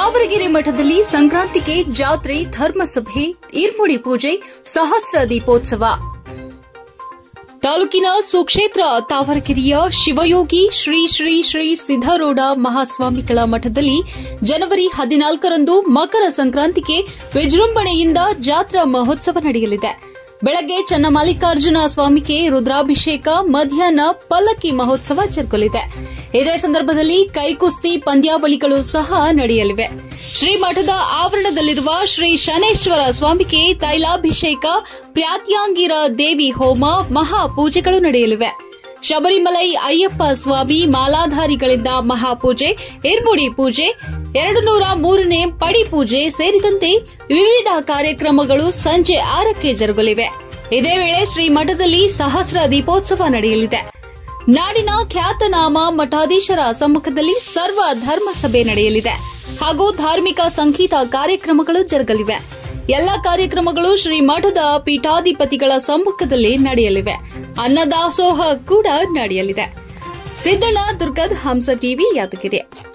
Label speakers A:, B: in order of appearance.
A: ತಾವರಗೆರೆ ಮಠದಲ್ಲಿ ಸಂಕ್ರಾಂತಿಗೆ ಜಾತ್ರೆ ಧರ್ಮಸಭೆ ಈರ್ಮುಡಿ ಪೂಜೆ ಸಹಸ್ರ ದೀಪೋತ್ಸವ ತಾಲೂಕಿನ ಸುಕ್ಷೇತ್ರ ತಾವರಕೆರೆಯ ಶಿವಯೋಗಿ ಶ್ರೀ ಶ್ರೀ ಶ್ರೀ ಸಿದ್ದರೂಢ ಮಹಾಸ್ವಾಮಿಗಳ ಮಠದಲ್ಲಿ ಜನವರಿ ಹದಿನಾಲ್ಕರಂದು ಮಕರ ಸಂಕ್ರಾಂತಿಗೆ ವಿಜೃಂಭಣೆಯಿಂದ ಜಾತ್ರಾ ಮಹೋತ್ಸವ ನಡೆಯಲಿದೆ ಬೆಳಗ್ಗೆ ಚನ್ನಮಲ್ಲಿಕಾರ್ಜುನ ಸ್ವಾಮಿಗೆ ರುದ್ರಾಭಿಷೇಕ ಮಧ್ಯಾಹ್ನ ಪಲ್ಲಕ್ಕಿ ಮಹೋತ್ಸವ ಜರುಗಲಿದೆ ಇದೇ ಸಂದರ್ಭದಲ್ಲಿ ಕೈಕುಸ್ತಿ ಪಂದ್ಯಾವಳಿಗಳು ಸಹ ನಡೆಯಲಿವೆ ಶ್ರೀಮಠದ ಆವರಣದಲ್ಲಿರುವ ಶ್ರೀ ಶನೇಶ್ವರ ಸ್ವಾಮಿಗೆ ತೈಲಾಭಿಷೇಕ ಪ್ರ್ಯಾತ್ಯಾಂಗಿರ ದೇವಿ ಹೋಮ ಮಹಾಪೂಜೆಗಳು ನಡೆಯಲಿವೆ ಶಬರಿಮಲೈ ಅಯ್ಯಪ್ಪ ಸ್ವಾಮಿ ಮಾಲಾಧಾರಿಗಳಿಂದ ಮಹಾಪೂಜೆ ಇರ್ಮುಡಿ ಪೂಜೆ ಎರಡು ನೂರ ಮೂರನೇ ಪಡಿ ಪೂಜೆ ಸೇರಿದಂತೆ ವಿವಿಧ ಕಾರ್ಯಕ್ರಮಗಳು ಸಂಜೆ ಆರಕ್ಕೆ ಜರುಗಲಿವೆ ಇದೇ ವೇಳೆ ಶ್ರೀಮಠದಲ್ಲಿ ಸಹಸ್ರ ದೀಪೋತ್ಸವ ನಡೆಯಲಿದೆ ನಾಡಿನ ಖ್ಯಾತನಾಮ ಮಠಾಧೀಶರ ಸಮ್ಮುಖದಲ್ಲಿ ಸರ್ವ ಧರ್ಮ ಸಭೆ ನಡೆಯಲಿದೆ ಹಾಗೂ ಧಾರ್ಮಿಕ ಸಂಗೀತ ಕಾರ್ಯಕ್ರಮಗಳು ಜರುಗಲಿವೆ ಎಲ್ಲ ಕಾರ್ಯಕ್ರಮಗಳು ಶ್ರೀ ಮಠದ ಪೀಠಾಧಿಪತಿಗಳ ಸಮ್ಮುಖದಲ್ಲಿ ನಡೆಯಲಿವೆ ಅನ್ನದಾಸೋಹ ಕೂಡ ನಡೆಯಲಿದೆ ಸಿದ್ದಣ್ಣ ದುರ್ಗದ್ ಹಂಸ ಟಿವಿ ಯಾದಗಿರಿ